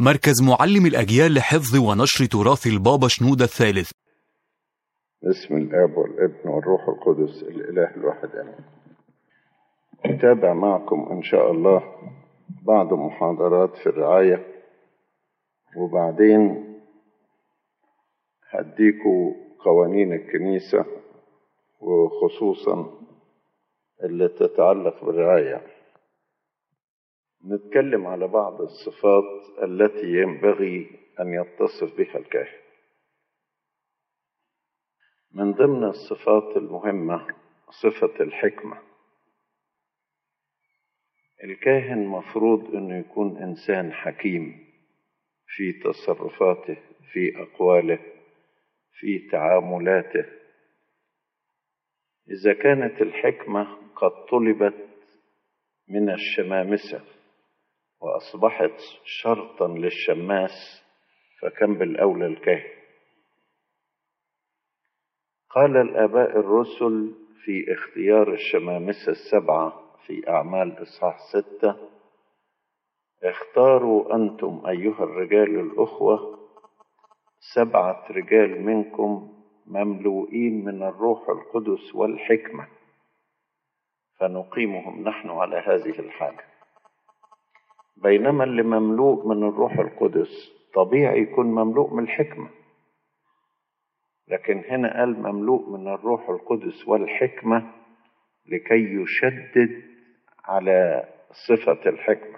مركز معلم الأجيال لحفظ ونشر تراث البابا شنودة الثالث باسم الاب والابن والروح القدس الاله الواحد امين نتابع معكم ان شاء الله بعض محاضرات في الرعايه وبعدين هديكوا قوانين الكنيسه وخصوصا اللي تتعلق بالرعايه نتكلم على بعض الصفات التي ينبغي ان يتصف بها الكاهن من ضمن الصفات المهمة صفة الحكمة الكاهن مفروض انه يكون انسان حكيم في تصرفاته في اقواله في تعاملاته اذا كانت الحكمة قد طلبت من الشمامسة واصبحت شرطا للشماس فكم بالاولى الكاهن قال الآباء الرسل في اختيار الشمامسة السبعة في أعمال إصحاح ستة اختاروا أنتم أيها الرجال الأخوة سبعة رجال منكم مملوئين من الروح القدس والحكمة فنقيمهم نحن على هذه الحاجة بينما اللي مملوء من الروح القدس طبيعي يكون مملوء من الحكمه لكن هنا قال مملوء من الروح القدس والحكمة لكي يشدد على صفة الحكمة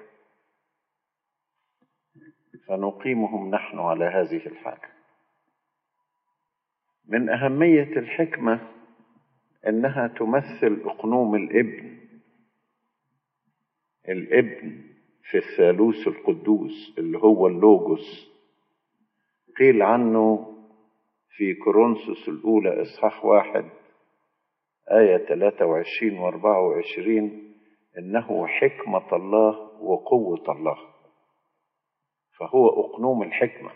فنقيمهم نحن على هذه الحاجة من أهمية الحكمة إنها تمثل أقنوم الابن الابن في الثالوث القدوس اللي هو اللوجوس قيل عنه في كورنثوس الأولى إصحاح واحد آية 23 و 24 إنه حكمة الله وقوة الله فهو أقنوم الحكمة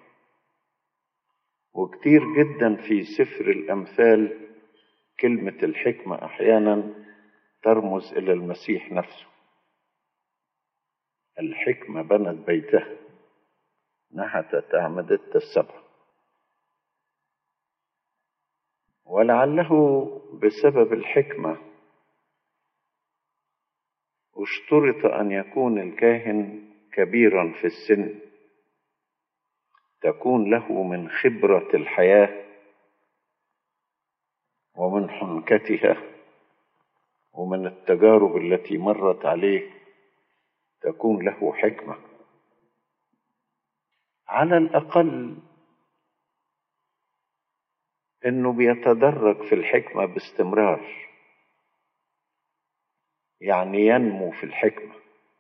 وكتير جدا في سفر الأمثال كلمة الحكمة أحيانا ترمز إلى المسيح نفسه الحكمة بنت بيتها نحتت أعمدتها السبع ولعله بسبب الحكمة اشترط أن يكون الكاهن كبيرا في السن تكون له من خبرة الحياة ومن حنكتها ومن التجارب التي مرت عليه تكون له حكمة على الأقل انه بيتدرج في الحكمه باستمرار يعني ينمو في الحكمه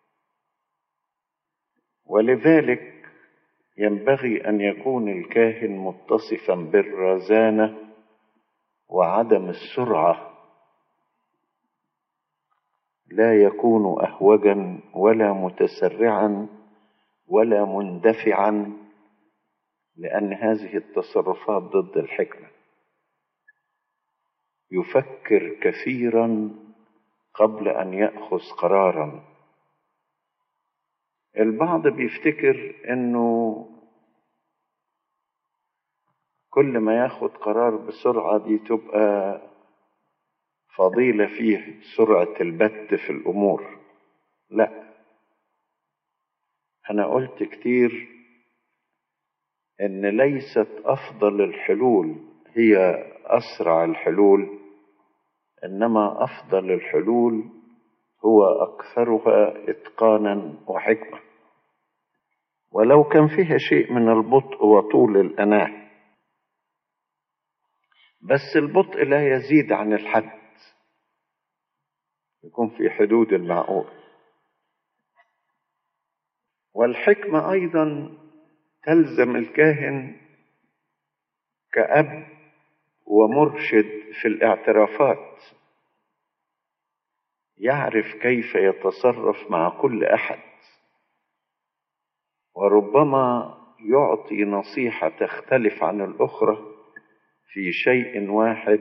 ولذلك ينبغي ان يكون الكاهن متصفا بالرزانه وعدم السرعه لا يكون اهوجا ولا متسرعا ولا مندفعا لان هذه التصرفات ضد الحكمه يفكر كثيرا قبل ان ياخذ قرارا البعض بيفتكر انه كل ما ياخد قرار بسرعه دي تبقى فضيله فيه سرعه البت في الامور لا انا قلت كتير ان ليست افضل الحلول هي اسرع الحلول انما افضل الحلول هو اكثرها اتقانا وحكمه ولو كان فيها شيء من البطء وطول الاناه بس البطء لا يزيد عن الحد يكون في حدود المعقول والحكمه ايضا تلزم الكاهن كأب ومرشد في الاعترافات يعرف كيف يتصرف مع كل احد وربما يعطي نصيحه تختلف عن الاخرى في شيء واحد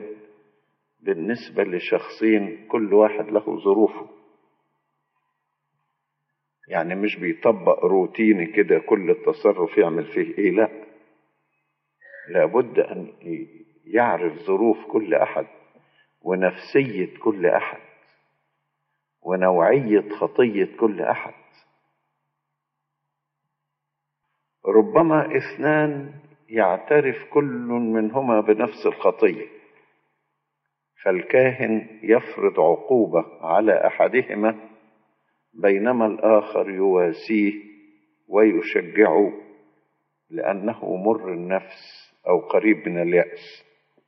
بالنسبه لشخصين كل واحد له ظروفه يعني مش بيطبق روتيني كده كل التصرف يعمل فيه ايه لا لابد ان يعرف ظروف كل احد ونفسيه كل احد ونوعيه خطيه كل احد ربما اثنان يعترف كل منهما بنفس الخطيه فالكاهن يفرض عقوبه على احدهما بينما الاخر يواسيه ويشجعه لانه مر النفس او قريب من الياس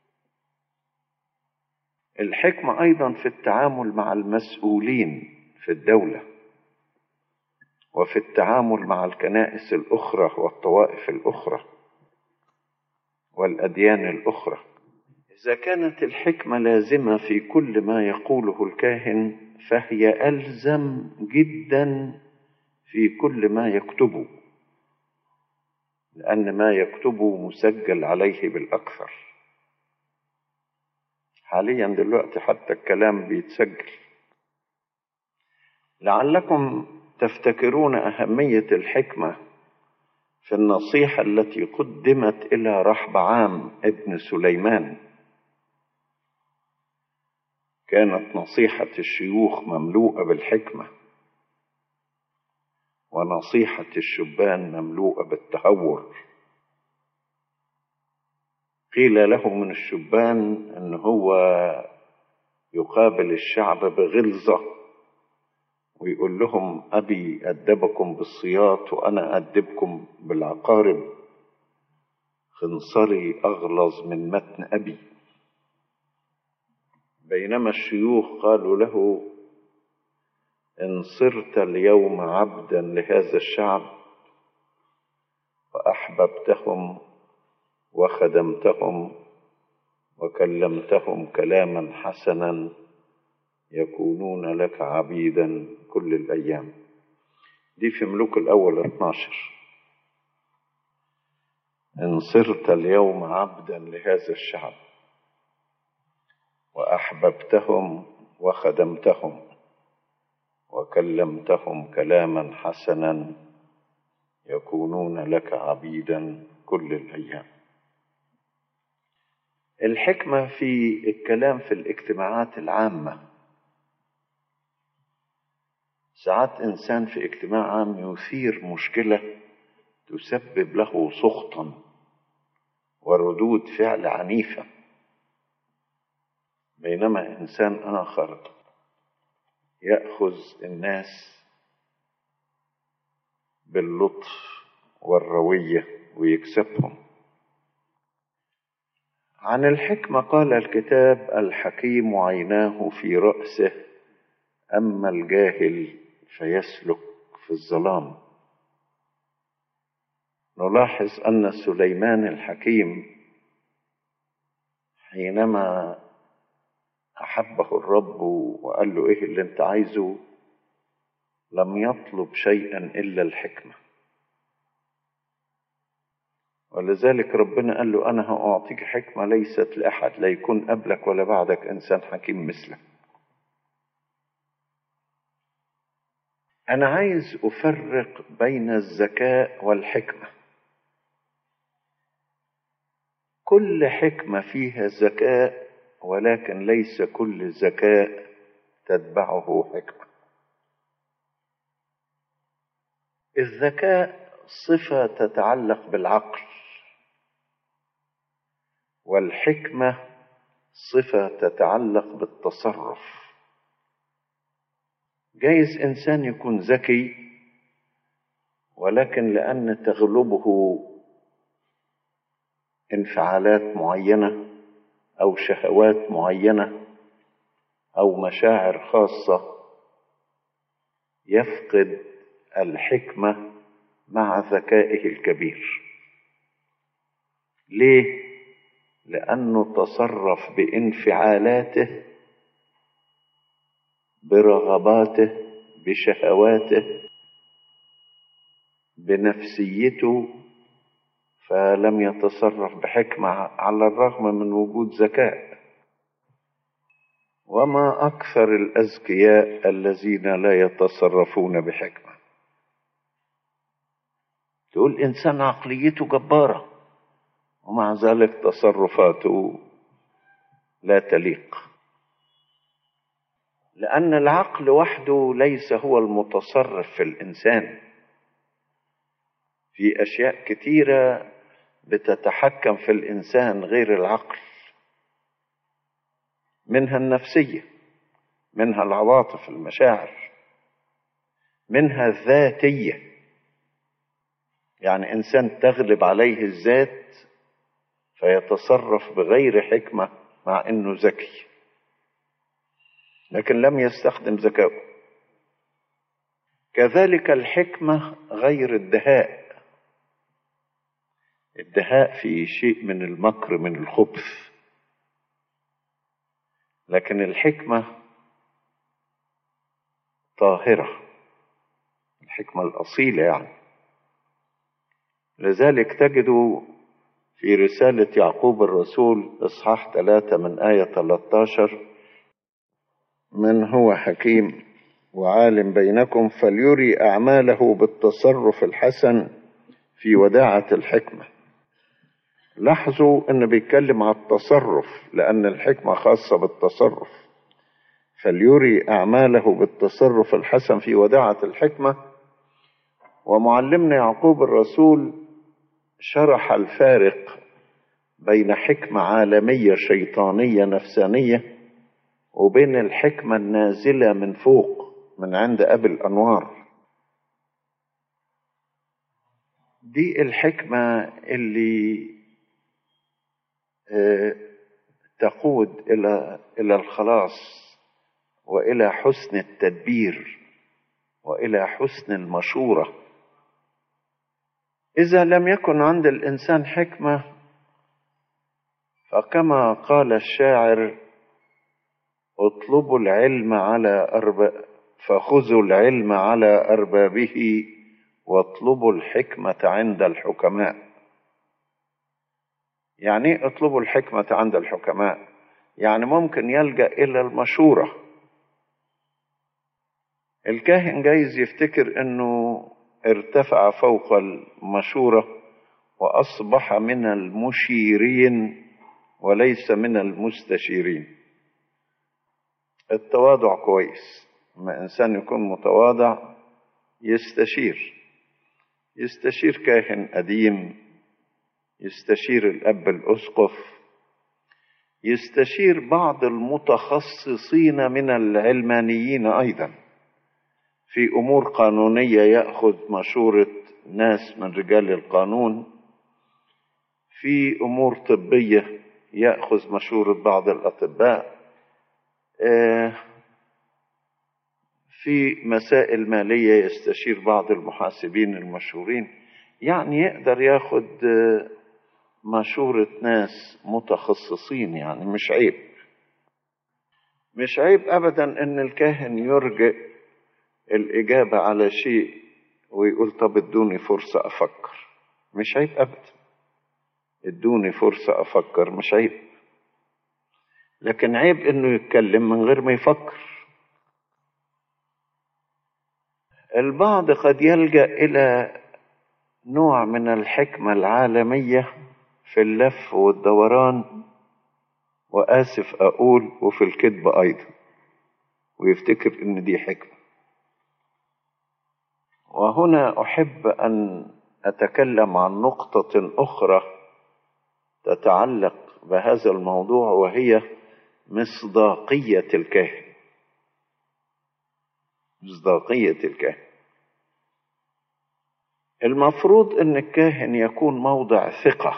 الحكمه ايضا في التعامل مع المسؤولين في الدوله وفي التعامل مع الكنائس الاخرى والطوائف الاخرى والاديان الاخرى اذا كانت الحكمه لازمه في كل ما يقوله الكاهن فهي الزم جدا في كل ما يكتبه لان ما يكتبه مسجل عليه بالاكثر حاليا دلوقتي حتى الكلام بيتسجل لعلكم تفتكرون اهميه الحكمه في النصيحه التي قدمت الى رحبعام ابن سليمان كانت نصيحه الشيوخ مملوءه بالحكمه ونصيحه الشبان مملوءه بالتهور قيل له من الشبان ان هو يقابل الشعب بغلظه ويقول لهم ابي ادبكم بالصياط وانا ادبكم بالعقارب خنصري اغلظ من متن ابي بينما الشيوخ قالوا له ان صرت اليوم عبدا لهذا الشعب واحببتهم وخدمتهم وكلمتهم كلاما حسنا يكونون لك عبيدا كل الايام دي في ملوك الاول 12 ان صرت اليوم عبدا لهذا الشعب واحببتهم وخدمتهم وكلمتهم كلاما حسنا يكونون لك عبيدا كل الايام الحكمه في الكلام في الاجتماعات العامه ساعات انسان في اجتماع عام يثير مشكله تسبب له سخطا وردود فعل عنيفه بينما انسان اخر ياخذ الناس باللطف والرويه ويكسبهم عن الحكمه قال الكتاب الحكيم عيناه في راسه اما الجاهل فيسلك في الظلام نلاحظ ان سليمان الحكيم حينما احبه الرب وقال له ايه اللي انت عايزه لم يطلب شيئا الا الحكمه ولذلك ربنا قال له انا هاعطيك حكمه ليست لاحد لا يكون قبلك ولا بعدك انسان حكيم مثلك انا عايز افرق بين الذكاء والحكمه كل حكمه فيها ذكاء ولكن ليس كل ذكاء تتبعه حكمه الذكاء صفه تتعلق بالعقل والحكمه صفه تتعلق بالتصرف جايز انسان يكون ذكي ولكن لان تغلبه انفعالات معينه او شهوات معينه او مشاعر خاصه يفقد الحكمه مع ذكائه الكبير ليه لانه تصرف بانفعالاته برغباته بشهواته بنفسيته فلم يتصرف بحكمه على الرغم من وجود ذكاء وما اكثر الاذكياء الذين لا يتصرفون بحكمه تقول إنسان عقليته جبارة ومع ذلك تصرفاته لا تليق لأن العقل وحده ليس هو المتصرف في الإنسان في أشياء كتيرة بتتحكم في الإنسان غير العقل منها النفسية منها العواطف المشاعر منها الذاتية يعني إنسان تغلب عليه الذات فيتصرف بغير حكمة مع إنه ذكي لكن لم يستخدم ذكاؤه كذلك الحكمة غير الدهاء الدهاء في شيء من المكر من الخبث لكن الحكمة طاهرة الحكمة الأصيلة يعني لذلك تجد في رسالة يعقوب الرسول إصحاح ثلاثة من آية 13 من هو حكيم وعالم بينكم فليري أعماله بالتصرف الحسن في وداعة الحكمة لاحظوا أنه بيتكلم على التصرف لأن الحكمة خاصة بالتصرف فليري أعماله بالتصرف الحسن في وداعة الحكمة ومعلمنا يعقوب الرسول شرح الفارق بين حكمة عالمية شيطانية نفسانية وبين الحكمة النازلة من فوق من عند أبي الأنوار دي الحكمة اللي تقود إلى إلى الخلاص وإلى حسن التدبير وإلى حسن المشورة إذا لم يكن عند الإنسان حكمة فكما قال الشاعر اطلبوا العلم على أرباب فخذوا العلم على أربابه واطلبوا الحكمة عند الحكماء يعني اطلبوا الحكمة عند الحكماء يعني ممكن يلجأ إلى المشورة الكاهن جايز يفتكر انه ارتفع فوق المشورة وأصبح من المشيرين وليس من المستشيرين التواضع كويس لما إنسان يكون متواضع يستشير يستشير كاهن قديم يستشير الأب الأسقف يستشير بعض المتخصصين من العلمانيين أيضا في أمور قانونية يأخذ مشورة ناس من رجال القانون في أمور طبية يأخذ مشورة بعض الأطباء في مسائل مالية يستشير بعض المحاسبين المشهورين يعني يقدر ياخد مشورة ناس متخصصين يعني مش عيب مش عيب أبدا أن الكاهن يرجئ الإجابة على شيء ويقول طب ادوني فرصة أفكر مش عيب أبدا ادوني فرصة أفكر مش عيب لكن عيب إنه يتكلم من غير ما يفكر البعض قد يلجأ إلى نوع من الحكمة العالمية في اللف والدوران وآسف أقول وفي الكذب أيضا ويفتكر إن دي حكمة وهنا أحب أن أتكلم عن نقطة أخرى تتعلق بهذا الموضوع وهي مصداقية الكاهن مصداقية الكاهن المفروض أن الكاهن يكون موضع ثقة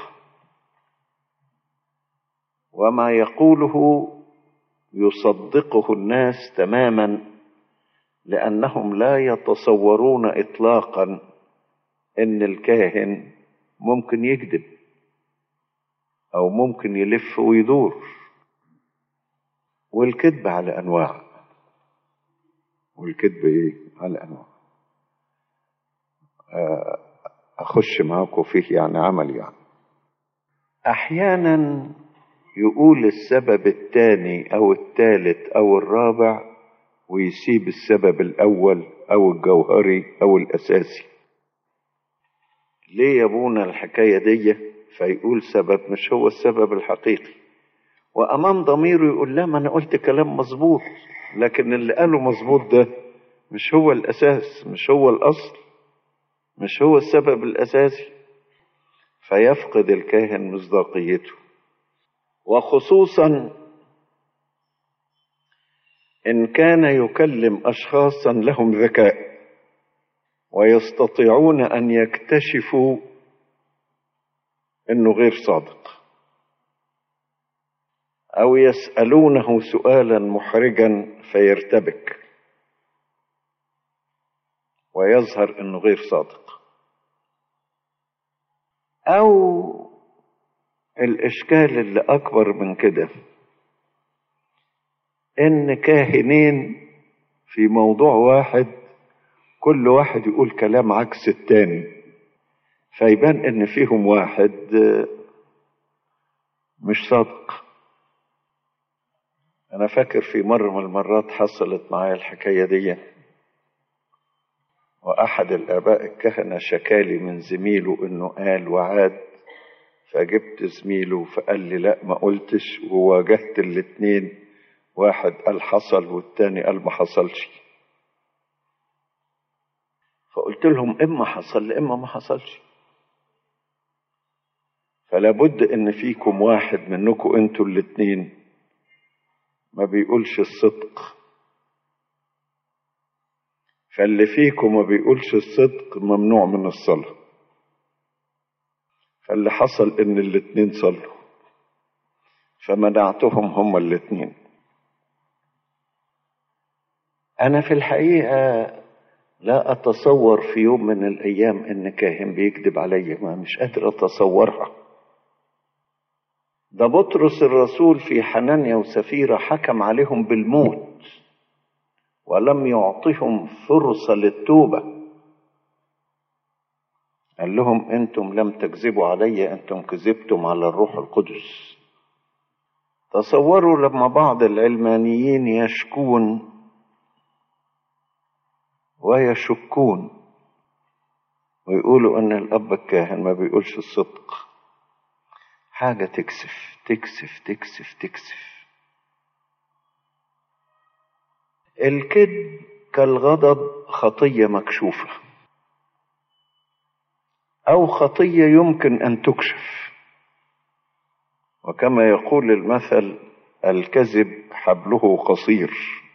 وما يقوله يصدقه الناس تماما لأنهم لا يتصورون إطلاقا أن الكاهن ممكن يكذب أو ممكن يلف ويدور والكذب على أنواع والكذب إيه على أنواع أخش معاكم فيه يعني عمل يعني أحيانا يقول السبب الثاني أو الثالث أو الرابع ويسيب السبب الأول أو الجوهري أو الأساسي ليه يا ابونا الحكاية دي فيقول سبب مش هو السبب الحقيقي وأمام ضميره يقول لا ما أنا قلت كلام مظبوط لكن اللي قاله مظبوط ده مش هو الأساس مش هو الأصل مش هو السبب الأساسي فيفقد الكاهن مصداقيته وخصوصا إن كان يكلم أشخاصا لهم ذكاء ويستطيعون أن يكتشفوا أنه غير صادق أو يسألونه سؤالا محرجا فيرتبك ويظهر أنه غير صادق أو الإشكال اللي أكبر من كده إن كاهنين في موضوع واحد كل واحد يقول كلام عكس التاني فيبان إن فيهم واحد مش صادق أنا فاكر في مرة من المرات حصلت معايا الحكاية دي وأحد الآباء الكهنة شكالي من زميله إنه قال وعاد فجبت زميله فقال لي لا ما قلتش وواجهت الاتنين واحد قال حصل والتاني قال ما حصلش فقلت لهم إما حصل إما ما حصلش فلا بد إن فيكم واحد منكم أنتوا الاتنين ما بيقولش الصدق فاللي فيكم ما بيقولش الصدق ممنوع من الصلاة فاللي حصل ان الاتنين صلوا فمنعتهم هما الاتنين انا في الحقيقة لا اتصور في يوم من الايام ان كاهن بيكذب عليا ما مش قادر اتصورها ده بطرس الرسول في حنانيا وسفيرة حكم عليهم بالموت ولم يعطهم فرصة للتوبة قال لهم انتم لم تكذبوا علي انتم كذبتم على الروح القدس تصوروا لما بعض العلمانيين يشكون ويشكون ويقولوا ان الاب الكاهن ما بيقولش الصدق حاجة تكسف تكسف تكسف تكسف الكذب كالغضب خطية مكشوفة أو خطية يمكن أن تكشف وكما يقول المثل الكذب حبله قصير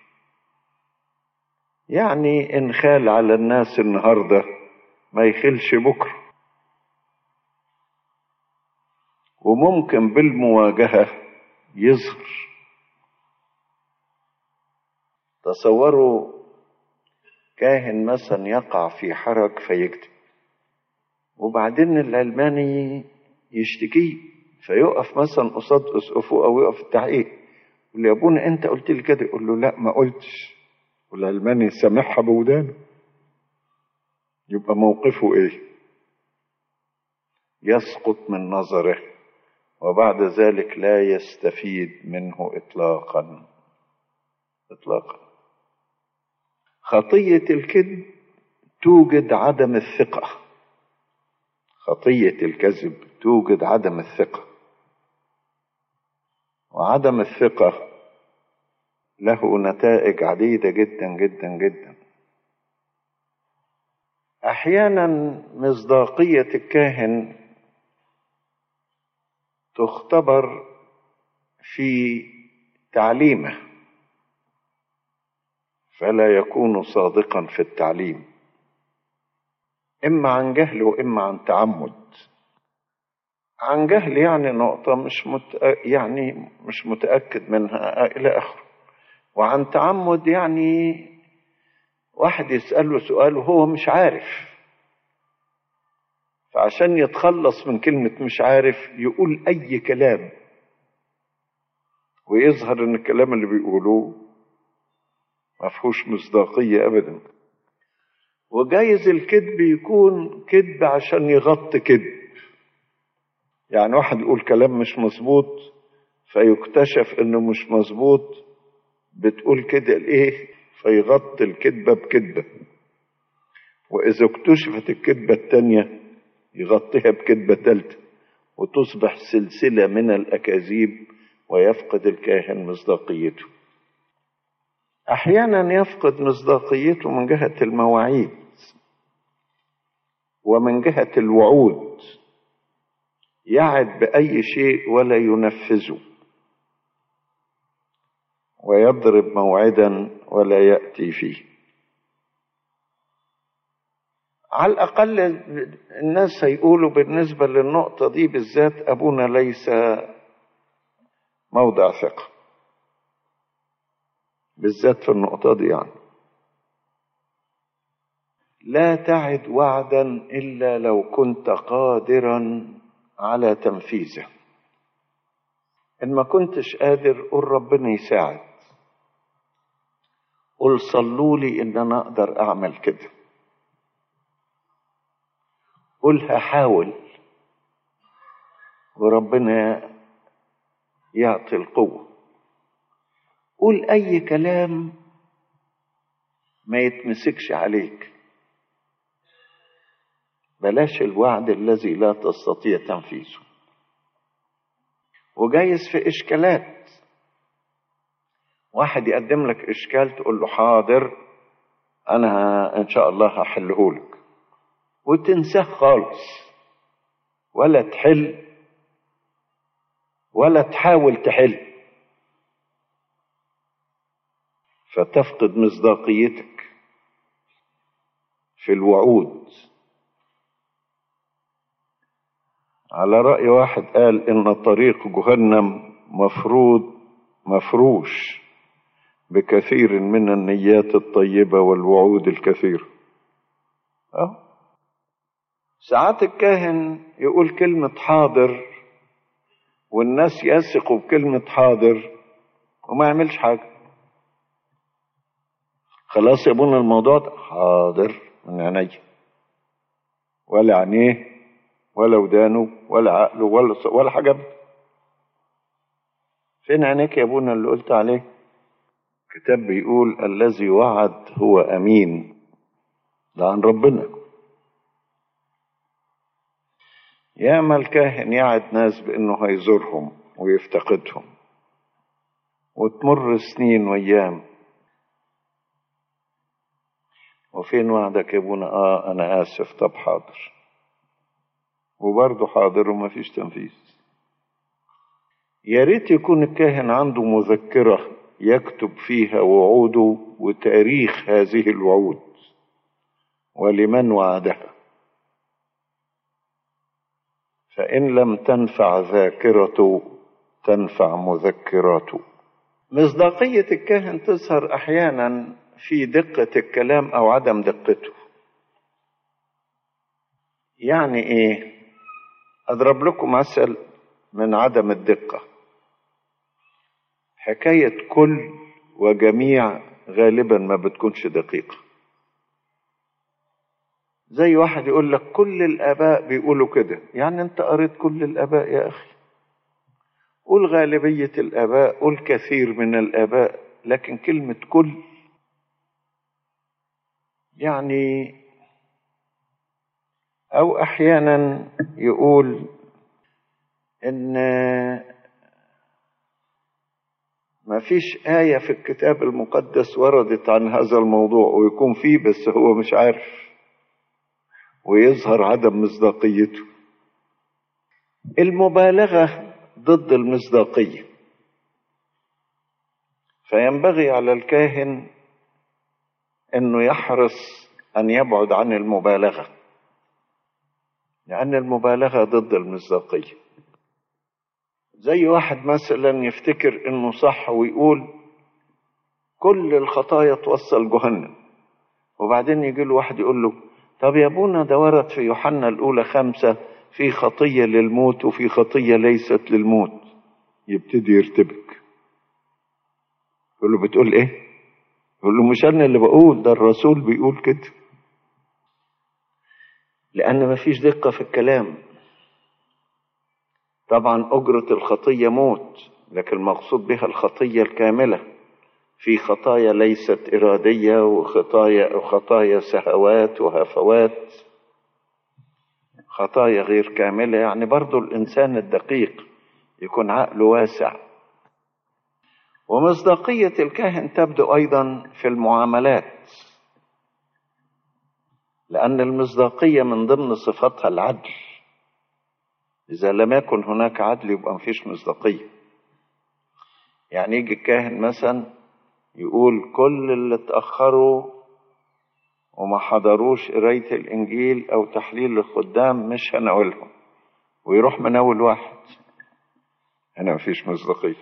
يعني إن خال على الناس النهاردة ما يخلش بكرة وممكن بالمواجهة يظهر تصوروا كاهن مثلا يقع في حرج فيكذب وبعدين العلماني يشتكيه فيقف مثلا قصاد اسقفه او يقف التحقيق يقول له يا ابونا انت قلت لي كده يقول له لا ما قلتش والعلماني سامعها بودانه يبقى موقفه ايه يسقط من نظره وبعد ذلك لا يستفيد منه اطلاقا اطلاقا خطيه الكذب توجد عدم الثقه خطيه الكذب توجد عدم الثقه وعدم الثقه له نتائج عديده جدا جدا جدا احيانا مصداقيه الكاهن تختبر في تعليمه فلا يكون صادقا في التعليم اما عن جهل واما عن تعمد عن جهل يعني نقطة مش مت... يعني مش متأكد منها إلى آخره وعن تعمد يعني واحد يسأله سؤال وهو مش عارف فعشان يتخلص من كلمة مش عارف يقول أي كلام ويظهر إن الكلام اللي بيقولوه ما فيهوش مصداقية أبدا وجايز الكذب يكون كذب عشان يغطي كذب يعني واحد يقول كلام مش مظبوط فيكتشف انه مش مظبوط بتقول كده الايه فيغطي الكذبة بكذبة واذا اكتشفت الكذبة التانية يغطيها بكذبة تالتة وتصبح سلسلة من الأكاذيب ويفقد الكاهن مصداقيته أحيانا يفقد مصداقيته من جهة المواعيد ومن جهة الوعود يعد بأي شيء ولا ينفذه ويضرب موعدا ولا يأتي فيه على الأقل الناس هيقولوا بالنسبة للنقطة دي بالذات أبونا ليس موضع ثقة بالذات في النقطة دي يعني لا تعد وعدا إلا لو كنت قادرا على تنفيذه إن ما كنتش قادر قول ربنا يساعد قل صلوا لي إن أنا أقدر أعمل كده قل هحاول وربنا يعطي القوة قول أي كلام ما يتمسكش عليك بلاش الوعد الذي لا تستطيع تنفيذه وجايز في إشكالات واحد يقدم لك إشكال تقول له حاضر أنا إن شاء الله هحله لك وتنساه خالص ولا تحل ولا تحاول تحل فتفقد مصداقيتك في الوعود على رأي واحد قال إن طريق جهنم مفروض مفروش بكثير من النيات الطيبة والوعود الكثيرة أه؟ ساعات الكاهن يقول كلمة حاضر والناس يثقوا بكلمة حاضر وما يعملش حاجة خلاص يا ابونا الموضوع ده حاضر من عينيا ولا عينيه ولا ودانه ولا عقله ولا ولا حاجة فين عينيك يا ابونا اللي قلت عليه كتاب بيقول الذي وعد هو أمين ده عن ربنا ياما الكاهن يعد ناس بانه هيزورهم ويفتقدهم وتمر سنين وايام وفين وعدك يا ابونا اه انا اسف طب حاضر وبرضه حاضر وما فيش تنفيذ يا ريت يكون الكاهن عنده مذكرة يكتب فيها وعوده وتاريخ هذه الوعود ولمن وعدها فإن لم تنفع ذاكرته تنفع مذكراته مصداقية الكاهن تظهر أحيانا في دقة الكلام أو عدم دقته يعني إيه أضرب لكم مثل من عدم الدقة حكاية كل وجميع غالبا ما بتكونش دقيقة زي واحد يقول لك كل الآباء بيقولوا كده يعني أنت قريت كل الآباء يا أخي قول غالبية الآباء قول كثير من الآباء لكن كلمة كل يعني أو أحيانا يقول إن ما فيش آية في الكتاب المقدس وردت عن هذا الموضوع ويكون فيه بس هو مش عارف ويظهر عدم مصداقيته المبالغة ضد المصداقية فينبغي على الكاهن انه يحرص ان يبعد عن المبالغه لان المبالغه ضد المصداقيه زي واحد مثلا يفتكر انه صح ويقول كل الخطايا توصل جهنم وبعدين يجي له واحد يقول له طب يا ابونا ده ورد في يوحنا الاولى خمسة في خطية للموت وفي خطية ليست للموت يبتدي يرتبك يقول له بتقول ايه يقول له مش انا اللي بقول ده الرسول بيقول كده لان مفيش دقة في الكلام طبعا أجرة الخطية موت لكن المقصود بها الخطية الكاملة في خطايا ليست إرادية وخطايا وخطايا سهوات وهفوات خطايا غير كاملة يعني برضو الإنسان الدقيق يكون عقله واسع ومصداقية الكاهن تبدو أيضا في المعاملات لأن المصداقية من ضمن صفاتها العدل إذا لم يكن هناك عدل يبقى مفيش مصداقية يعني يجي الكاهن مثلا يقول كل اللي اتأخروا وما حضروش قراية الإنجيل أو تحليل الخدام مش هنقولهم ويروح من أول واحد هنا مفيش مصداقية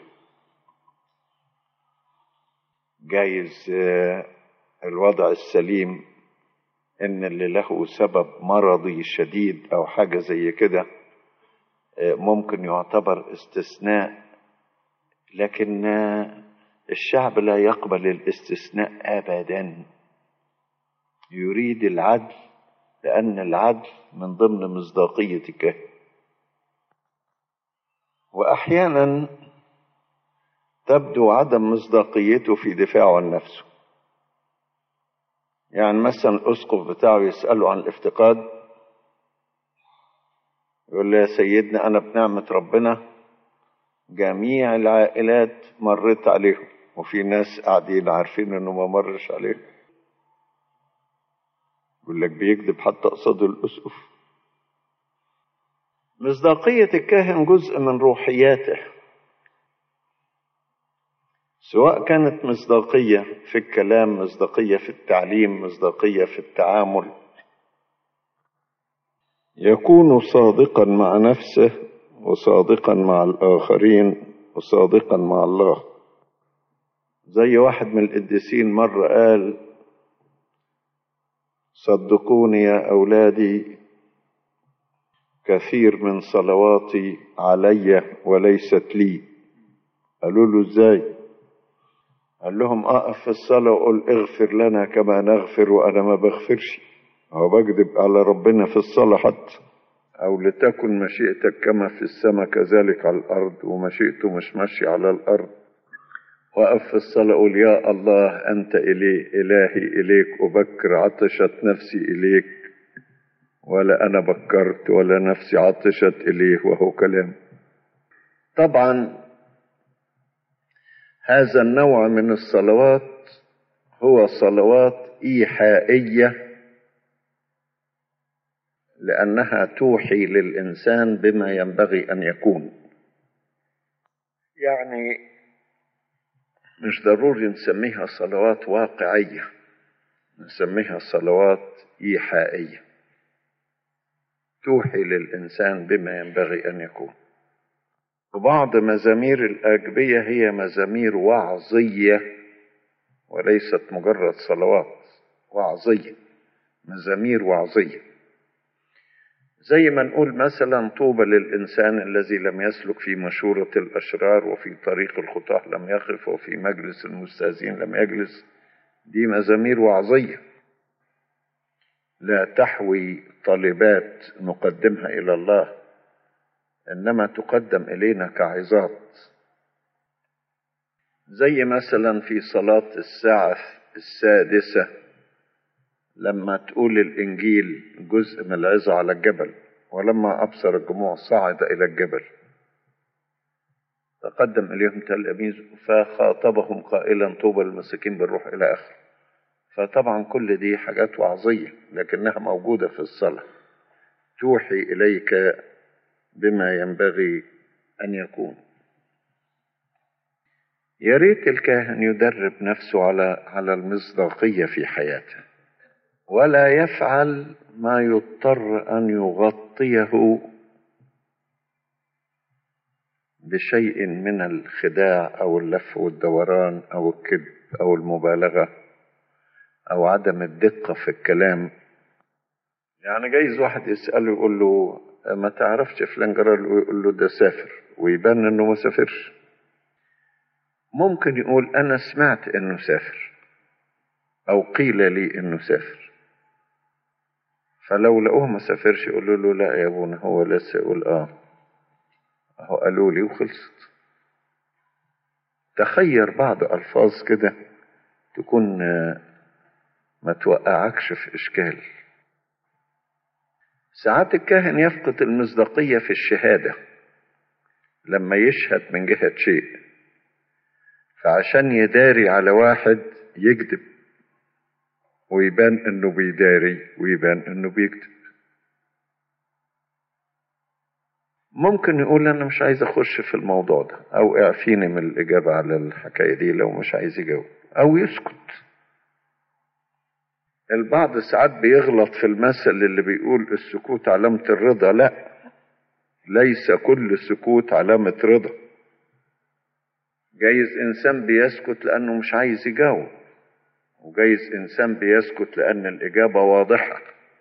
جايز الوضع السليم إن اللي له سبب مرضي شديد أو حاجة زي كده ممكن يعتبر استثناء لكن الشعب لا يقبل الاستثناء ابدا يريد العدل لان العدل من ضمن مصداقيه الكاهن واحيانا تبدو عدم مصداقيته في دفاعه عن نفسه يعني مثلا الاسقف بتاعه يساله عن الافتقاد يقول له يا سيدنا انا بنعمه ربنا جميع العائلات مريت عليهم وفي ناس قاعدين عارفين انه ما مرش عليهم يقول لك بيكذب حتى قصده الاسقف مصداقية الكاهن جزء من روحياته سواء كانت مصداقية في الكلام مصداقية في التعليم مصداقية في التعامل يكون صادقا مع نفسه وصادقا مع الآخرين وصادقا مع الله زي واحد من القديسين مرة قال صدقوني يا أولادي كثير من صلواتي علي وليست لي قالوا له ازاي قال لهم اقف في الصلاة واقول اغفر لنا كما نغفر وانا ما بغفرش هو بكذب على ربنا في الصلاة حتى أو لتكن مشيئتك كما في السماء كذلك على الأرض ومشيئته مش ماشي على الأرض وقف في الصلاة قول يا الله أنت إلي إلهي إليك أبكر عطشت نفسي إليك ولا أنا بكرت ولا نفسي عطشت إليه وهو كلام طبعا هذا النوع من الصلوات هو صلوات إيحائية لأنها توحي للإنسان بما ينبغي أن يكون يعني مش ضروري نسميها صلوات واقعية نسميها صلوات إيحائية توحي للإنسان بما ينبغي أن يكون وبعض مزامير الأجبية هي مزامير وعظية وليست مجرد صلوات وعظية مزامير وعظيه زي ما نقول مثلا طوبى للإنسان الذي لم يسلك في مشورة الأشرار وفي طريق الخطاة لم يقف وفي مجلس المستاذين لم يجلس دي مزامير وعظية لا تحوي طالبات نقدمها إلى الله إنما تقدم إلينا كعظات زي مثلا في صلاة الساعة السادسة لما تقول الإنجيل جزء من العظة على الجبل ولما أبصر الجموع صعد إلى الجبل تقدم إليهم تلاميذ فخاطبهم قائلا طوبى للمساكين بالروح إلى آخره فطبعا كل دي حاجات وعظية لكنها موجودة في الصلاة توحي إليك بما ينبغي أن يكون يا ريت الكاهن يدرب نفسه على على المصداقية في حياته ولا يفعل ما يضطر ان يغطيه بشيء من الخداع او اللف والدوران او الكذب او المبالغه او عدم الدقه في الكلام يعني جايز واحد يساله يقول له ما تعرفش فلان جرى له يقول له ده سافر ويبان انه ما سافرش ممكن يقول انا سمعت انه سافر او قيل لي انه سافر فلو لقوه ما سافرش يقولوا له لا يا ابونا هو لسه يقول اه اهو قالوا لي وخلصت تخير بعض الفاظ كده تكون ما توقعكش في اشكال ساعات الكاهن يفقد المصداقية في الشهادة لما يشهد من جهة شيء فعشان يداري على واحد يكذب ويبان انه بيداري ويبان انه بيكذب ممكن يقول انا مش عايز اخش في الموضوع ده او اعفيني من الاجابة على الحكاية دي لو مش عايز يجاوب او يسكت البعض ساعات بيغلط في المثل اللي بيقول السكوت علامة الرضا لا ليس كل سكوت علامة رضا جايز انسان بيسكت لانه مش عايز يجاوب وجايز انسان بيسكت لان الاجابة واضحة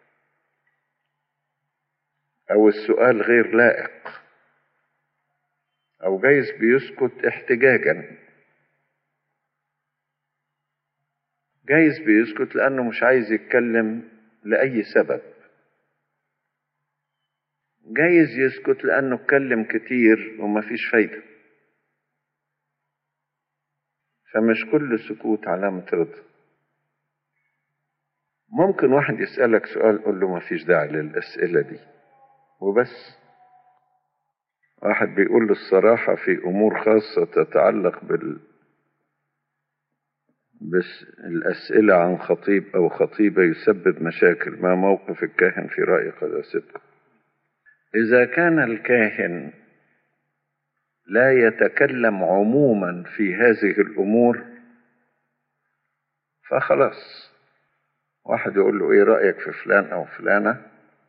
او السؤال غير لائق او جايز بيسكت احتجاجا جايز بيسكت لانه مش عايز يتكلم لاي سبب جايز يسكت لانه اتكلم كتير ومفيش فايده فمش كل سكوت علامة رضا ممكن واحد يسألك سؤال قول له مفيش داعي للأسئلة دي وبس واحد بيقول له الصراحة في أمور خاصة تتعلق بال بس الأسئلة عن خطيب أو خطيبة يسبب مشاكل ما موقف الكاهن في رأي قداستكم إذا كان الكاهن لا يتكلم عموما في هذه الأمور فخلاص واحد يقول له إيه رأيك في فلان أو فلانة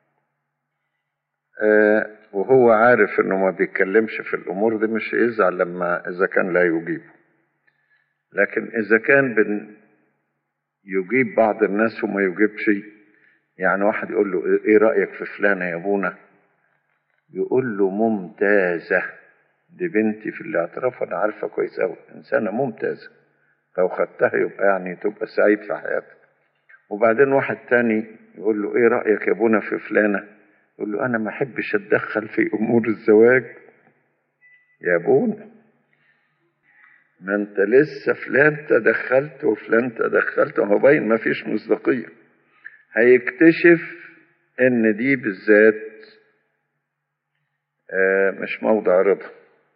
آه وهو عارف إنه ما بيتكلمش في الأمور دي مش يزعل لما إذا كان لا يجيبه لكن إذا كان بن يجيب بعض الناس وما يجيبش يعني واحد يقول له إيه رأيك في فلانة يا أبونا يقول له ممتازة دي بنتي في الاعتراف أنا عارفة كويس أوي إنسانة ممتازة لو خدتها يبقى يعني تبقى سعيد في حياتك وبعدين واحد تاني يقول له إيه رأيك يا أبونا في فلانة يقول له أنا ما أحبش أتدخل في أمور الزواج يا أبونا ما انت لسه فلان تدخلت وفلان تدخلت وهو باين ما فيش مصداقية هيكتشف ان دي بالذات مش موضع رضا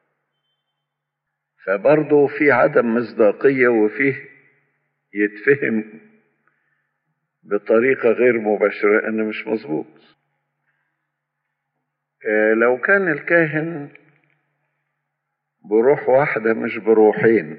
فبرضه في عدم مصداقية وفيه يتفهم بطريقة غير مباشرة انه مش مظبوط لو كان الكاهن بروح واحدة مش بروحين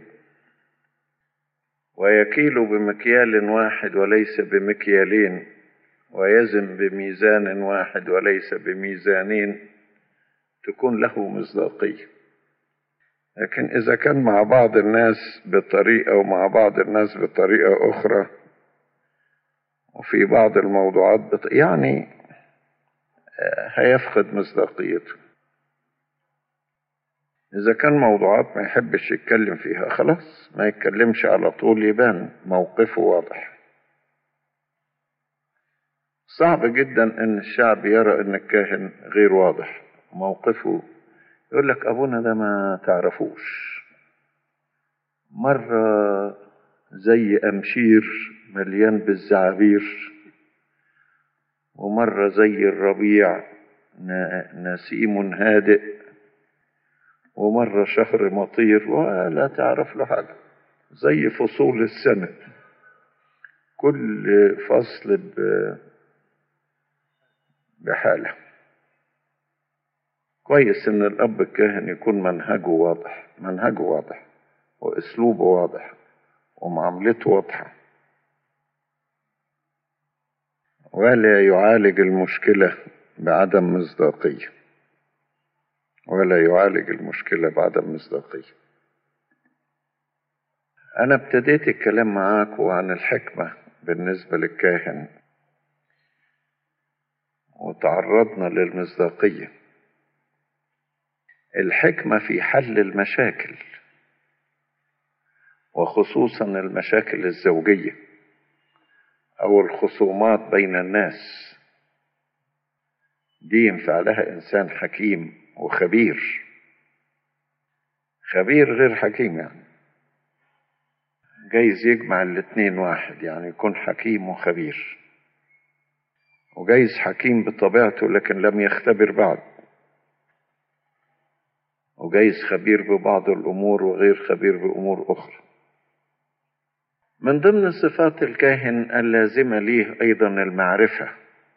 ويكيل بمكيال واحد وليس بمكيالين ويزن بميزان واحد وليس بميزانين تكون له مصداقية لكن إذا كان مع بعض الناس بطريقة ومع بعض الناس بطريقة أخرى وفي بعض الموضوعات بط... يعني هيفقد مصداقيته إذا كان موضوعات ما يحبش يتكلم فيها خلاص ما يتكلمش على طول يبان موقفه واضح صعب جدا ان الشعب يرى ان الكاهن غير واضح موقفه يقول لك ابونا ده ما تعرفوش مرة زي امشير مليان بالزعابير ومرة زي الربيع نسيم هادئ ومرة شهر مطير ولا تعرف له حاجة زي فصول السنة كل فصل بحاله كويس ان الاب الكاهن يكون منهجه واضح منهجه واضح واسلوبه واضح ومعاملته واضحه ولا يعالج المشكله بعدم مصداقيه ولا يعالج المشكله بعدم مصداقيه انا ابتديت الكلام معاكم عن الحكمه بالنسبه للكاهن وتعرضنا للمصداقيه الحكمة في حل المشاكل وخصوصا المشاكل الزوجية أو الخصومات بين الناس دي ينفع لها إنسان حكيم وخبير خبير غير حكيم يعني جايز يجمع الاتنين واحد يعني يكون حكيم وخبير وجايز حكيم بطبيعته لكن لم يختبر بعد وجايز خبير ببعض الأمور وغير خبير بأمور أخرى من ضمن صفات الكاهن اللازمة ليه أيضا المعرفة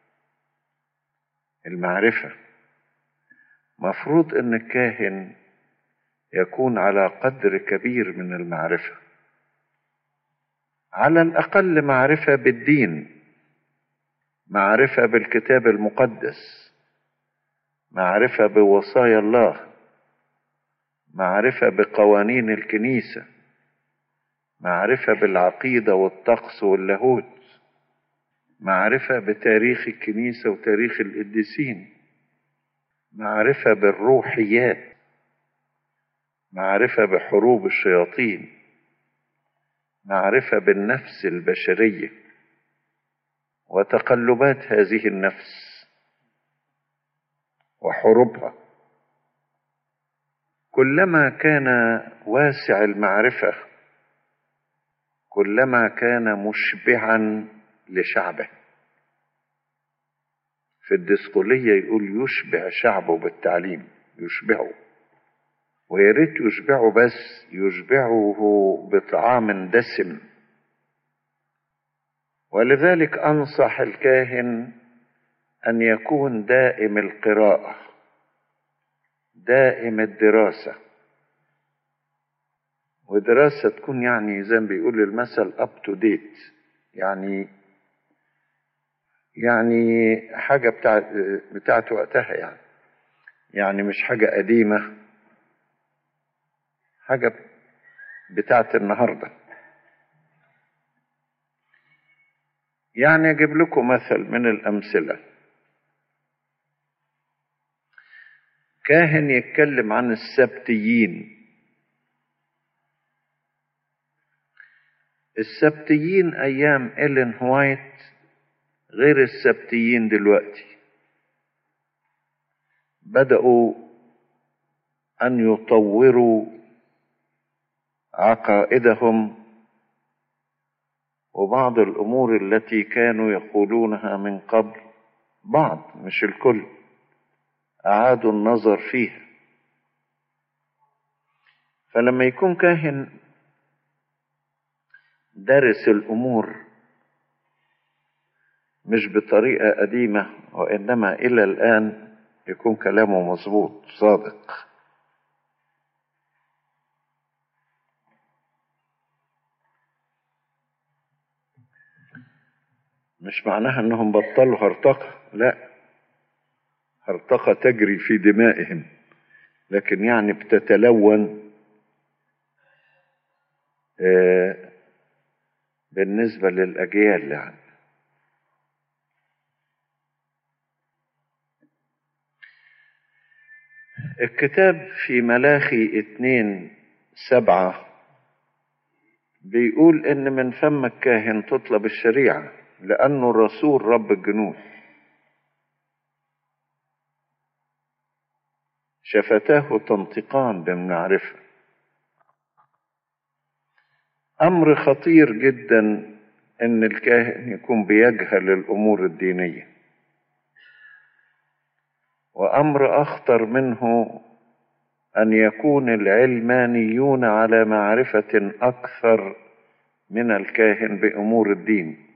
المعرفة مفروض أن الكاهن يكون على قدر كبير من المعرفة على الأقل معرفة بالدين معرفة بالكتاب المقدس معرفة بوصايا الله معرفة بقوانين الكنيسة معرفة بالعقيدة والطقس واللاهوت معرفة بتاريخ الكنيسة وتاريخ القديسين معرفة بالروحيات معرفة بحروب الشياطين معرفة بالنفس البشرية وتقلبات هذه النفس وحروبها كلما كان واسع المعرفة كلما كان مشبعا لشعبه في الدسقلية يقول يشبع شعبه بالتعليم يشبعه ويا ريت يشبعه بس يشبعه بطعام دسم ولذلك انصح الكاهن ان يكون دائم القراءه دائم الدراسه ودراسه تكون يعني زي ما بيقول المثل اب تو ديت يعني يعني حاجه بتاعت بتاعت وقتها يعني يعني مش حاجه قديمه حاجة بتاعت النهاردة يعني أجيب لكم مثل من الأمثلة كاهن يتكلم عن السبتيين السبتيين أيام إلين هوايت غير السبتيين دلوقتي بدأوا أن يطوروا عقائدهم وبعض الامور التي كانوا يقولونها من قبل بعض مش الكل اعادوا النظر فيها فلما يكون كاهن درس الامور مش بطريقه قديمه وانما الى الان يكون كلامه مظبوط صادق مش معناها انهم بطلوا هرطقة لا هرطقة تجري في دمائهم لكن يعني بتتلون آه بالنسبة للأجيال يعني الكتاب في ملاخي اتنين سبعة بيقول ان من فم الكاهن تطلب الشريعه لأنه الرسول رب الجنود شفتاه تنطقان بالمعرفة أمر خطير جدا أن الكاهن يكون بيجهل الأمور الدينية وأمر أخطر منه أن يكون العلمانيون على معرفة أكثر من الكاهن بأمور الدين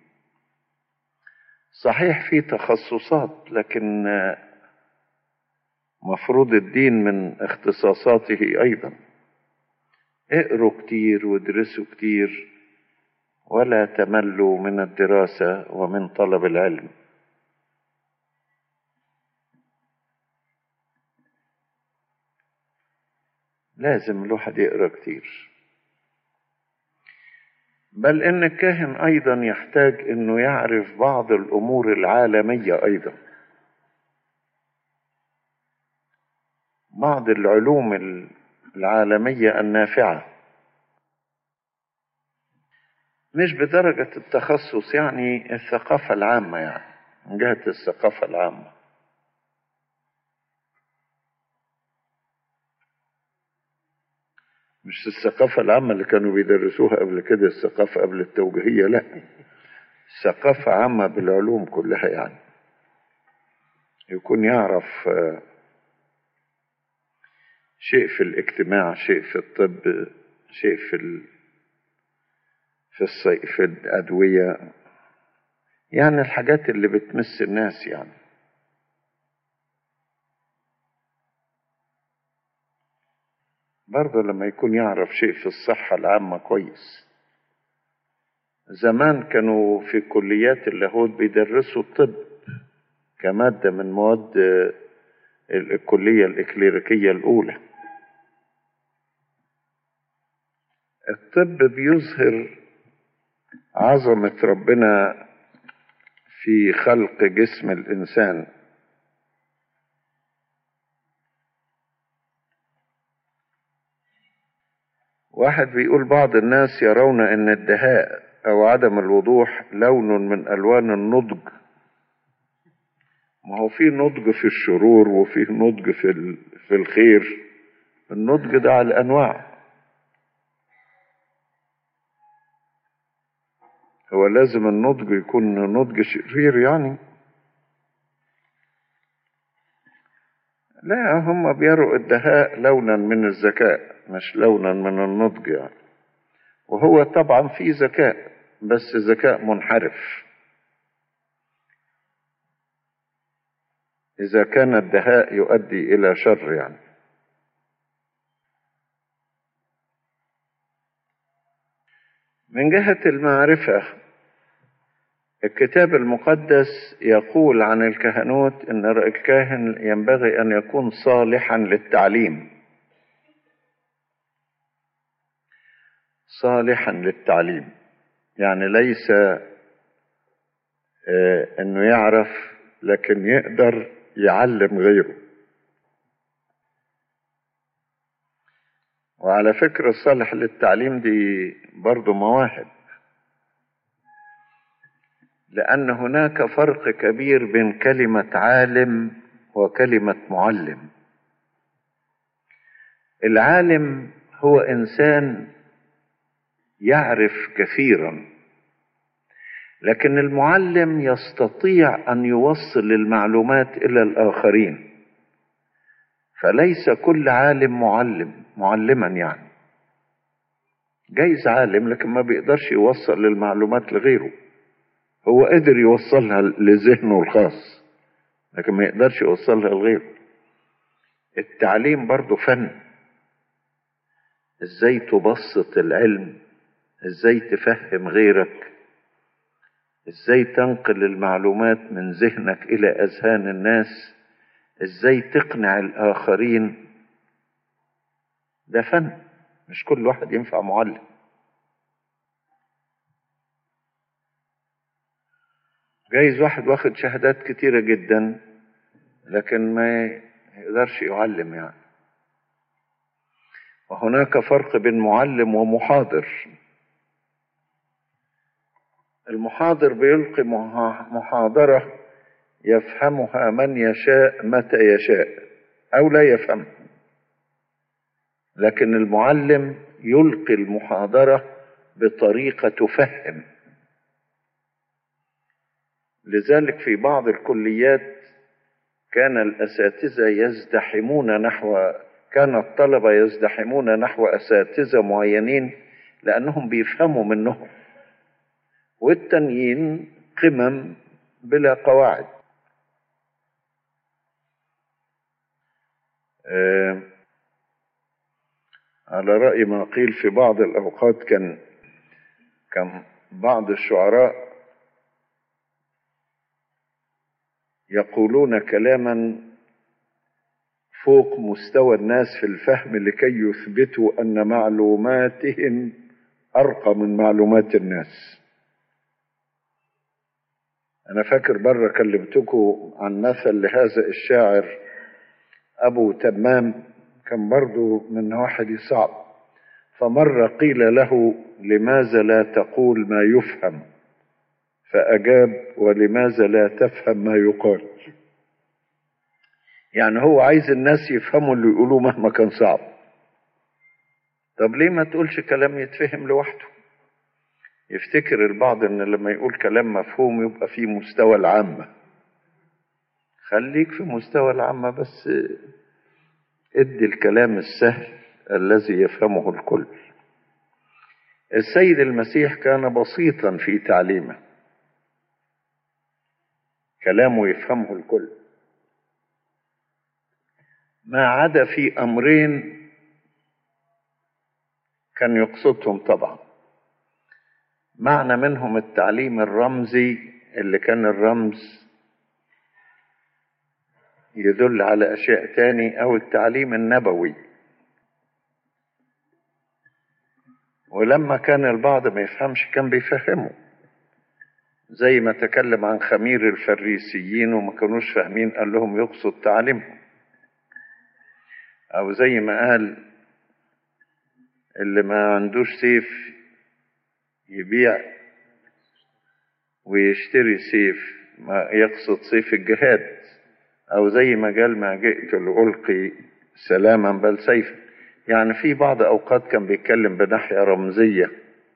صحيح في تخصصات لكن مفروض الدين من اختصاصاته ايضا اقروا كتير وادرسوا كتير ولا تملوا من الدراسه ومن طلب العلم لازم الواحد يقرا كتير بل ان الكاهن ايضا يحتاج انه يعرف بعض الامور العالميه ايضا بعض العلوم العالميه النافعه مش بدرجه التخصص يعني الثقافه العامه يعني من جهه الثقافه العامه مش الثقافة العامة اللي كانوا بيدرسوها قبل كده الثقافة قبل التوجيهية لا ثقافة عامة بالعلوم كلها يعني يكون يعرف شيء في الاجتماع شيء في الطب شيء في ال... في الصي... في الأدوية يعني الحاجات اللي بتمس الناس يعني برضه لما يكون يعرف شيء في الصحة العامة كويس زمان كانوا في كليات اللاهوت بيدرسوا الطب كمادة من مواد الكلية الإكليريكية الأولى الطب بيظهر عظمة ربنا في خلق جسم الإنسان واحد بيقول بعض الناس يرون أن الدهاء أو عدم الوضوح لون من ألوان النضج ما هو في نضج في الشرور وفي نضج في في الخير النضج ده على الأنواع هو لازم النضج يكون نضج شرير يعني لا هم بيروا الدهاء لونا من الذكاء مش لونا من النضج يعني وهو طبعا في ذكاء بس ذكاء منحرف إذا كان الدهاء يؤدي إلى شر يعني من جهة المعرفة الكتاب المقدس يقول عن الكهنوت ان الكاهن ينبغي ان يكون صالحا للتعليم صالحا للتعليم يعني ليس انه يعرف لكن يقدر يعلم غيره وعلى فكرة الصالح للتعليم دي برضو مواهب لأن هناك فرق كبير بين كلمة عالم وكلمة معلم العالم هو إنسان يعرف كثيرا لكن المعلم يستطيع أن يوصل المعلومات إلى الآخرين فليس كل عالم معلم معلما يعني جايز عالم لكن ما بيقدرش يوصل المعلومات لغيره هو قدر يوصلها لذهنه الخاص لكن ما يقدرش يوصلها لغيره التعليم برضه فن ازاي تبسط العلم ازاي تفهم غيرك ازاي تنقل المعلومات من ذهنك الى اذهان الناس ازاي تقنع الاخرين ده فن مش كل واحد ينفع معلم جايز واحد واخد شهادات كتيرة جدا لكن ما يقدرش يعلم يعني وهناك فرق بين معلم ومحاضر المحاضر بيلقي محاضرة يفهمها من يشاء متى يشاء أو لا يفهم لكن المعلم يلقي المحاضرة بطريقة تفهم لذلك في بعض الكليات كان الأساتذة يزدحمون نحو كان الطلبة يزدحمون نحو أساتذة معينين لأنهم بيفهموا منهم والتانيين قمم بلا قواعد آه على رأي ما قيل في بعض الأوقات كان كان بعض الشعراء يقولون كلاما فوق مستوى الناس في الفهم لكي يثبتوا أن معلوماتهم أرقى من معلومات الناس أنا فاكر مرة كلمتكم عن مثل لهذا الشاعر أبو تمام كان برضو من نواحي صعب فمرة قيل له لماذا لا تقول ما يفهم فأجاب ولماذا لا تفهم ما يقال يعني هو عايز الناس يفهموا اللي يقولوه مهما كان صعب طب ليه ما تقولش كلام يتفهم لوحده يفتكر البعض ان لما يقول كلام مفهوم يبقى في مستوى العامة خليك في مستوى العامة بس ادي الكلام السهل الذي يفهمه الكل السيد المسيح كان بسيطا في تعليمه كلامه يفهمه الكل ما عدا في امرين كان يقصدهم طبعا معنى منهم التعليم الرمزي اللي كان الرمز يدل على اشياء تاني او التعليم النبوي ولما كان البعض ما يفهمش كان بيفهمه زي ما تكلم عن خمير الفريسيين وما كانوش فاهمين قال لهم يقصد تعليمهم او زي ما قال اللي ما عندوش سيف يبيع ويشتري سيف ما يقصد سيف الجهاد او زي ما قال ما جئت لألقي سلاما بل سيفا يعني في بعض اوقات كان بيتكلم بناحية رمزية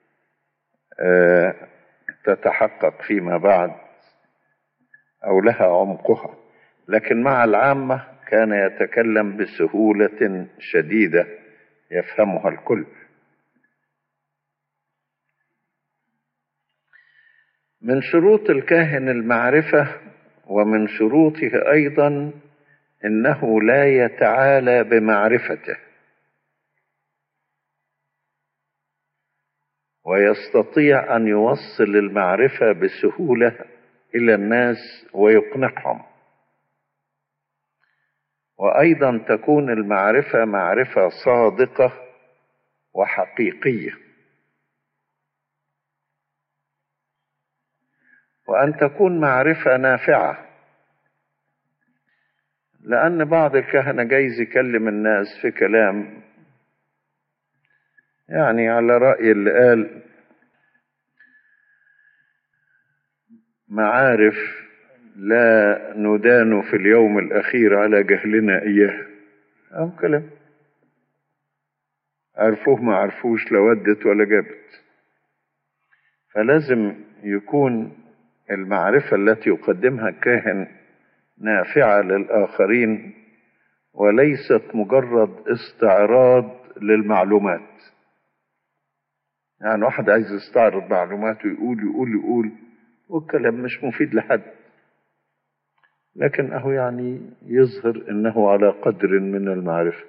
آه تتحقق فيما بعد او لها عمقها لكن مع العامة كان يتكلم بسهولة شديدة يفهمها الكل من شروط الكاهن المعرفة ومن شروطه أيضا إنه لا يتعالى بمعرفته ويستطيع أن يوصل المعرفة بسهولة إلى الناس ويقنعهم وأيضا تكون المعرفة معرفة صادقة وحقيقية وأن تكون معرفة نافعة لأن بعض الكهنة جايز يكلم الناس في كلام يعني على رأي اللي قال معارف لا ندان في اليوم الأخير على جهلنا إياه أو كلام عرفوه ما عرفوش لا ودت ولا جابت فلازم يكون المعرفة التي يقدمها الكاهن نافعة للآخرين وليست مجرد استعراض للمعلومات يعني واحد عايز يستعرض معلومات ويقول يقول يقول والكلام مش مفيد لحد لكن اهو يعني يظهر انه على قدر من المعرفة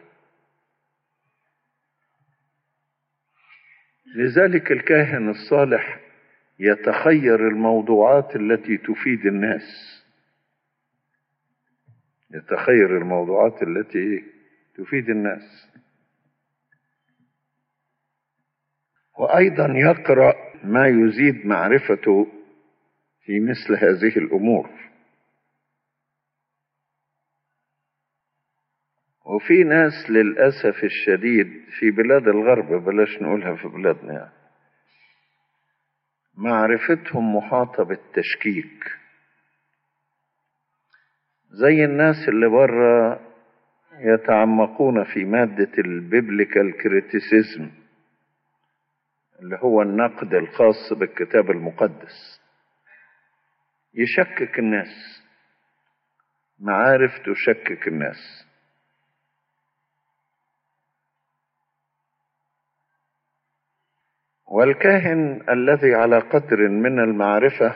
لذلك الكاهن الصالح يتخير الموضوعات التي تفيد الناس يتخير الموضوعات التي تفيد الناس وايضا يقرا ما يزيد معرفته في مثل هذه الامور وفي ناس للاسف الشديد في بلاد الغرب بلاش نقولها في بلادنا يعني معرفتهم محاطه بالتشكيك زي الناس اللي بره يتعمقون في ماده البيبليكال كريتيسيزم اللي هو النقد الخاص بالكتاب المقدس يشكك الناس معارف تشكك الناس والكاهن الذي على قدر من المعرفه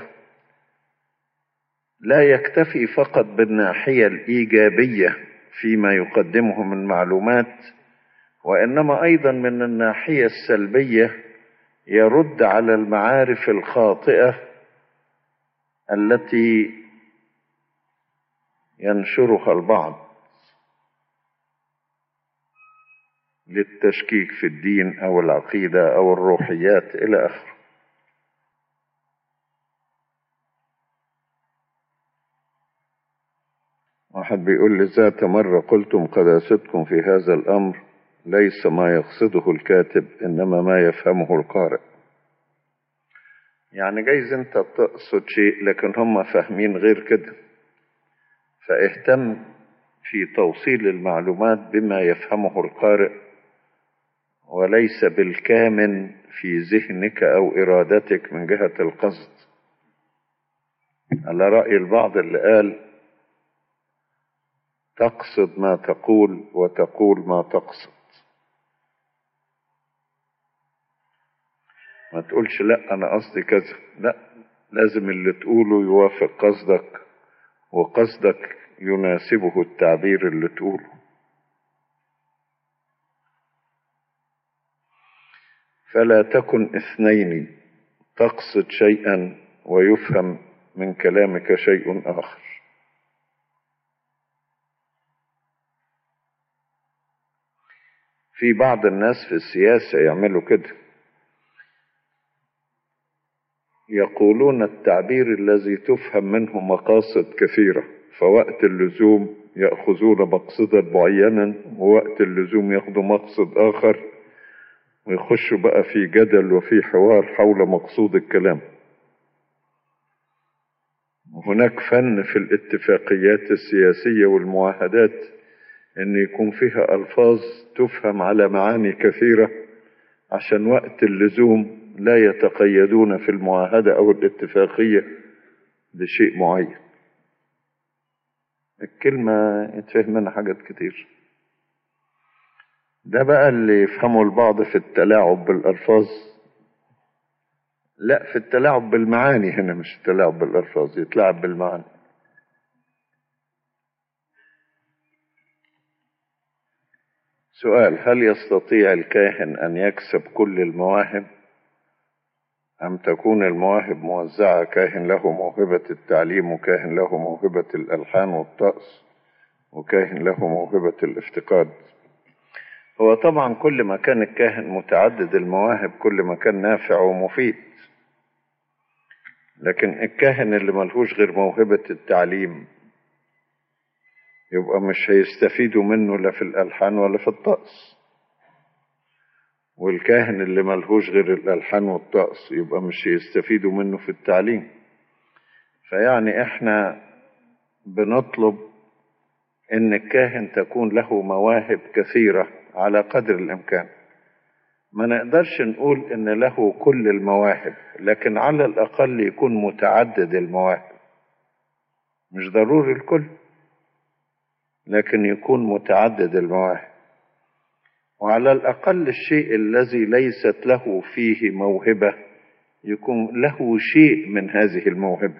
لا يكتفي فقط بالناحيه الايجابيه فيما يقدمه من معلومات وانما ايضا من الناحيه السلبيه يرد على المعارف الخاطئه التي ينشرها البعض للتشكيك في الدين او العقيده او الروحيات الى اخره واحد بيقول لي ذات مره قلتم قداستكم في هذا الامر ليس ما يقصده الكاتب انما ما يفهمه القارئ يعني جايز انت تقصد شيء لكن هم فاهمين غير كده فاهتم في توصيل المعلومات بما يفهمه القارئ وليس بالكامن في ذهنك او ارادتك من جهه القصد على راي البعض اللي قال تقصد ما تقول وتقول ما تقصد ما تقولش لا انا قصدي كذا لا لازم اللي تقوله يوافق قصدك وقصدك يناسبه التعبير اللي تقوله فلا تكن اثنين تقصد شيئا ويفهم من كلامك شيء اخر في بعض الناس في السياسه يعملوا كده يقولون التعبير الذي تفهم منه مقاصد كثيره فوقت اللزوم ياخذون مقصدا معينا ووقت اللزوم ياخذوا مقصد اخر ويخشوا بقى في جدل وفي حوار حول مقصود الكلام هناك فن في الاتفاقيات السياسية والمعاهدات ان يكون فيها الفاظ تفهم على معاني كثيرة عشان وقت اللزوم لا يتقيدون في المعاهدة او الاتفاقية بشيء معين الكلمة يتفهم منها حاجات كتير ده بقى اللي يفهموا البعض في التلاعب بالألفاظ لا في التلاعب بالمعاني هنا مش التلاعب بالألفاظ يتلاعب بالمعاني سؤال هل يستطيع الكاهن أن يكسب كل المواهب أم تكون المواهب موزعة كاهن له موهبة التعليم وكاهن له موهبة الألحان والطقس وكاهن له موهبة الافتقاد هو طبعا كل ما كان الكاهن متعدد المواهب كل ما كان نافع ومفيد لكن الكاهن اللي ملهوش غير موهبة التعليم يبقى مش هيستفيدوا منه لا في الألحان ولا في الطقس والكاهن اللي ملهوش غير الألحان والطقس يبقى مش هيستفيدوا منه في التعليم فيعني احنا بنطلب ان الكاهن تكون له مواهب كثيره على قدر الامكان ما نقدرش نقول ان له كل المواهب لكن على الاقل يكون متعدد المواهب مش ضروري الكل لكن يكون متعدد المواهب وعلى الاقل الشيء الذي ليست له فيه موهبه يكون له شيء من هذه الموهبه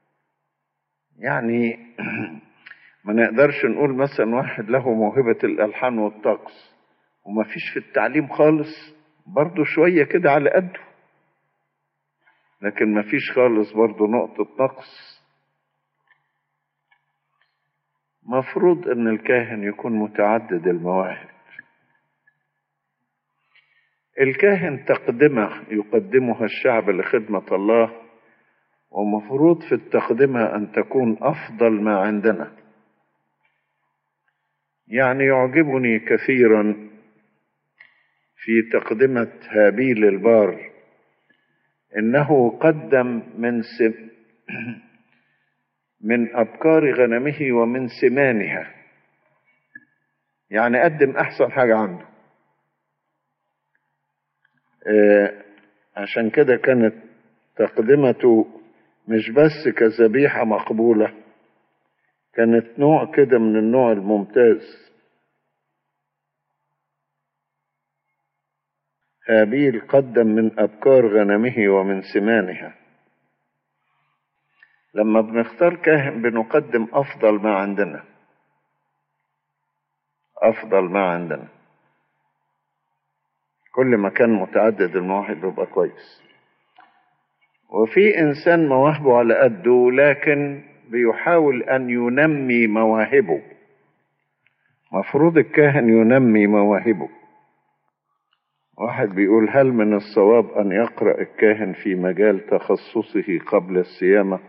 يعني ما نقدرش نقول مثلا واحد له موهبه الالحان والطقس وما فيش في التعليم خالص برضه شوية كده على قده لكن ما فيش خالص برضه نقطة نقص مفروض ان الكاهن يكون متعدد المواهب الكاهن تقدمة يقدمها الشعب لخدمة الله ومفروض في التقدمة أن تكون أفضل ما عندنا يعني يعجبني كثيرا في تقدمة هابيل البار إنه قدم من سم من أبكار غنمه ومن سمانها يعني قدم أحسن حاجة عنده آه عشان كده كانت تقدمته مش بس كذبيحة مقبولة كانت نوع كده من النوع الممتاز هابيل قدم من أبكار غنمه ومن سمانها لما بنختار كاهن بنقدم أفضل ما عندنا أفضل ما عندنا كل ما كان متعدد المواهب يبقى كويس وفي إنسان مواهبه على قده لكن بيحاول أن ينمي مواهبه مفروض الكاهن ينمي مواهبه واحد بيقول هل من الصواب أن يقرأ الكاهن في مجال تخصصه قبل الصيامة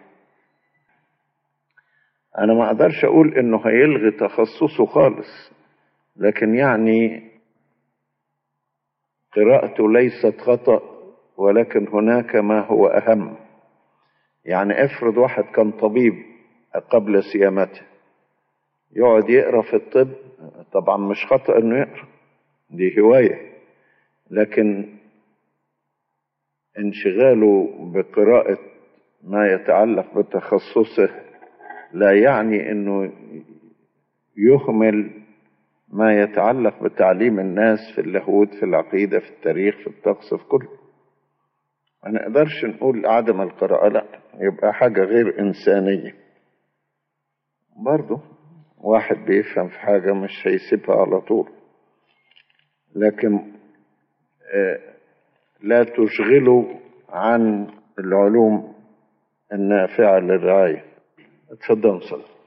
أنا ما أقدرش أقول إنه هيلغي تخصصه خالص لكن يعني قراءته ليست خطأ ولكن هناك ما هو أهم يعني افرض واحد كان طبيب قبل صيامته يقعد يقرا في الطب طبعا مش خطأ انه يقرا دي هواية لكن انشغاله بقراءة ما يتعلق بتخصصه لا يعني انه يهمل ما يتعلق بتعليم الناس في اللاهوت في العقيدة في التاريخ في الطقس في كله ما نقدرش نقول عدم القراءة لا يبقى حاجة غير إنسانية برضه واحد بيفهم في حاجة مش هيسيبها على طول لكن آه لا تشغله عن العلوم النافعة للرعاية اتفضل صلى